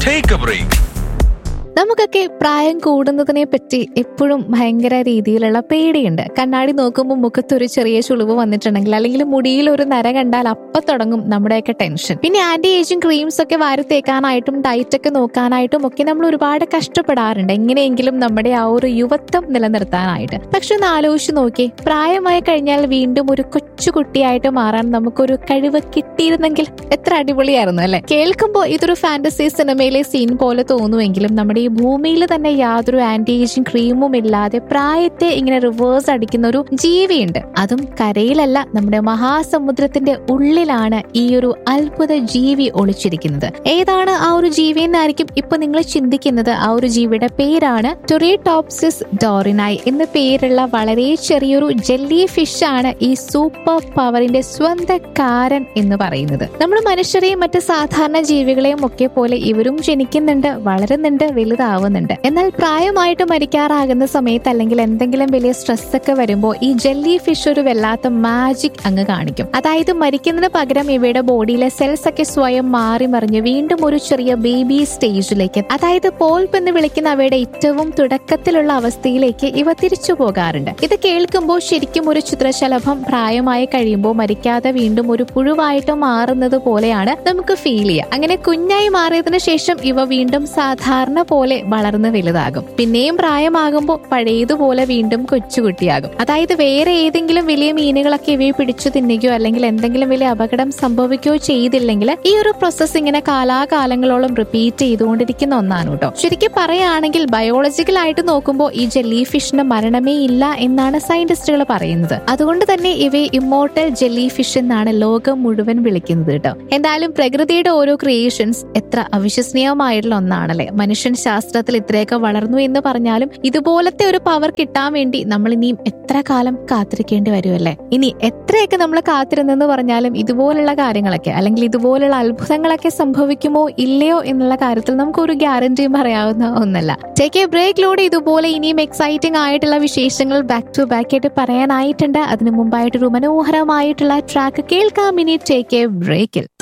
Take a break. നമുക്കൊക്കെ പ്രായം കൂടുന്നതിനെ പറ്റി എപ്പോഴും ഭയങ്കര രീതിയിലുള്ള പേടിയുണ്ട് കണ്ണാടി നോക്കുമ്പോൾ മുഖത്തൊരു ചെറിയ ചുളിവ് വന്നിട്ടുണ്ടെങ്കിൽ അല്ലെങ്കിൽ മുടിയിൽ ഒരു നര കണ്ടാൽ അപ്പൊ തുടങ്ങും നമ്മുടെയൊക്കെ ടെൻഷൻ പിന്നെ ആന്റി ഏജിങ് ക്രീംസ് ഒക്കെ വാരി തേക്കാനായിട്ടും ഡയറ്റ് ഒക്കെ നോക്കാനായിട്ടും ഒക്കെ നമ്മൾ ഒരുപാട് കഷ്ടപ്പെടാറുണ്ട് എങ്ങനെയെങ്കിലും നമ്മുടെ ആ ഒരു യുവത്വം നിലനിർത്താനായിട്ട് പക്ഷെ ഒന്ന് ആലോചിച്ച് നോക്കി പ്രായമായി കഴിഞ്ഞാൽ വീണ്ടും ഒരു കൊച്ചുകുട്ടിയായിട്ട് മാറാൻ നമുക്കൊരു കഴിവ് കിട്ടിയിരുന്നെങ്കിൽ എത്ര അടിപൊളിയായിരുന്നു അല്ലെ കേൾക്കുമ്പോൾ ഇതൊരു ഫാന്റസി സിനിമയിലെ സീൻ പോലെ തോന്നുമെങ്കിലും നമ്മുടെ ഈ ഭൂമിയിൽ തന്നെ യാതൊരു ആന്റി ഏജിങ് ക്രീമും ഇല്ലാതെ പ്രായത്തെ ഇങ്ങനെ റിവേഴ്സ് അടിക്കുന്ന ഒരു ജീവിയുണ്ട് അതും കരയിലല്ല നമ്മുടെ മഹാസമുദ്രത്തിന്റെ ഉള്ളിലാണ് ഈ ഒരു അത്ഭുത ജീവി ഒളിച്ചിരിക്കുന്നത് ഏതാണ് ആ ഒരു ജീവി എന്നായിരിക്കും ഇപ്പൊ നിങ്ങൾ ചിന്തിക്കുന്നത് ആ ഒരു ജീവിയുടെ പേരാണ് ടൊറിടോപ്സിസ് ഡോറിനായി എന്ന പേരുള്ള വളരെ ചെറിയൊരു ജെല്ലി ഫിഷ് ആണ് ഈ സൂപ്പർ പവറിന്റെ സ്വന്തക്കാരൻ എന്ന് പറയുന്നത് നമ്മൾ മനുഷ്യരെയും മറ്റ് സാധാരണ ജീവികളെയും ഒക്കെ പോലെ ഇവരും ജനിക്കുന്നുണ്ട് വളരുന്നുണ്ട് വലുതാവുന്നുണ്ട് എന്നാൽ പ്രായമായിട്ട് മരിക്കാറാകുന്ന സമയത്ത് അല്ലെങ്കിൽ എന്തെങ്കിലും വലിയ സ്ട്രെസ് ഒക്കെ വരുമ്പോൾ ഈ ജെല്ലി ഫിഷ് ഒരു വല്ലാത്ത മാജിക് അങ്ങ് കാണിക്കും അതായത് മരിക്കുന്നതിന് പകരം ഇവയുടെ ബോഡിയിലെ സെൽസ് ഒക്കെ സ്വയം മാറി മറിഞ്ഞ് വീണ്ടും ഒരു ചെറിയ ബേബി സ്റ്റേജിലേക്ക് അതായത് പോൾപ്പ് എന്ന് വിളിക്കുന്ന അവയുടെ ഏറ്റവും തുടക്കത്തിലുള്ള അവസ്ഥയിലേക്ക് ഇവ തിരിച്ചു പോകാറുണ്ട് ഇത് കേൾക്കുമ്പോൾ ശരിക്കും ഒരു ചിത്രശലഭം പ്രായമായി കഴിയുമ്പോൾ മരിക്കാതെ വീണ്ടും ഒരു പുഴുവായിട്ട് മാറുന്നത് പോലെയാണ് നമുക്ക് ഫീൽ ചെയ്യുക അങ്ങനെ കുഞ്ഞായി മാറിയതിനു ശേഷം ഇവ വീണ്ടും സാധാരണ പോലെ വളർന്ന് വലുതാകും പിന്നെയും പ്രായമാകുമ്പോൾ പഴയതുപോലെ വീണ്ടും കൊച്ചുകുട്ടിയാകും അതായത് വേറെ ഏതെങ്കിലും വലിയ മീനുകളൊക്കെ ഇവയെ പിടിച്ചു തിന്നുകയോ അല്ലെങ്കിൽ എന്തെങ്കിലും വലിയ അപകടം സംഭവിക്കുകയോ ചെയ്തില്ലെങ്കിൽ ഈ ഒരു പ്രോസസ് ഇങ്ങനെ കാലാകാലങ്ങളോളം റിപ്പീറ്റ് ചെയ്തുകൊണ്ടിരിക്കുന്ന ഒന്നാണ് കേട്ടോ ശരിക്കും പറയുകയാണെങ്കിൽ ബയോളജിക്കൽ ആയിട്ട് നോക്കുമ്പോൾ ഈ ജെല്ലി ഫിഷിന് മരണമേ ഇല്ല എന്നാണ് സയന്റിസ്റ്റുകൾ പറയുന്നത് അതുകൊണ്ട് തന്നെ ഇവയെ ഇമ്മോർട്ടൽ ജെല്ലി ഫിഷ് എന്നാണ് ലോകം മുഴുവൻ വിളിക്കുന്നത് കേട്ടോ എന്തായാലും പ്രകൃതിയുടെ ഓരോ ക്രിയേഷൻസ് എത്ര അവിശ്വസനീയമായിട്ടുള്ള ഒന്നാണല്ലേ മനുഷ്യൻ ശാസ്ത്രത്തിൽ ഇത്രയൊക്കെ വളർന്നു എന്ന് പറഞ്ഞാലും ഇതുപോലത്തെ ഒരു പവർ കിട്ടാൻ വേണ്ടി നമ്മൾ ഇനിയും എത്ര കാലം കാത്തിരിക്കേണ്ടി വരുമല്ലേ ഇനി എത്രയൊക്കെ നമ്മൾ കാത്തിരുന്നെന്ന് പറഞ്ഞാലും ഇതുപോലുള്ള കാര്യങ്ങളൊക്കെ അല്ലെങ്കിൽ ഇതുപോലുള്ള അത്ഭുതങ്ങളൊക്കെ സംഭവിക്കുമോ ഇല്ലയോ എന്നുള്ള കാര്യത്തിൽ നമുക്ക് ഒരു ഗ്യാരണ്ടിയും പറയാവുന്ന ഒന്നല്ല ടേക്ക് എ ബ്രേക്കിലൂടെ ഇതുപോലെ ഇനിയും എക്സൈറ്റിംഗ് ആയിട്ടുള്ള വിശേഷങ്ങൾ ബാക്ക് ടു ബാക്ക് ആയിട്ട് പറയാനായിട്ടുണ്ട് അതിനു മുമ്പായിട്ടൊരു മനോഹരമായിട്ടുള്ള ട്രാക്ക് കേൾക്കാം ഇനി ടേക്ക് എ ബ്രേക്കിൽ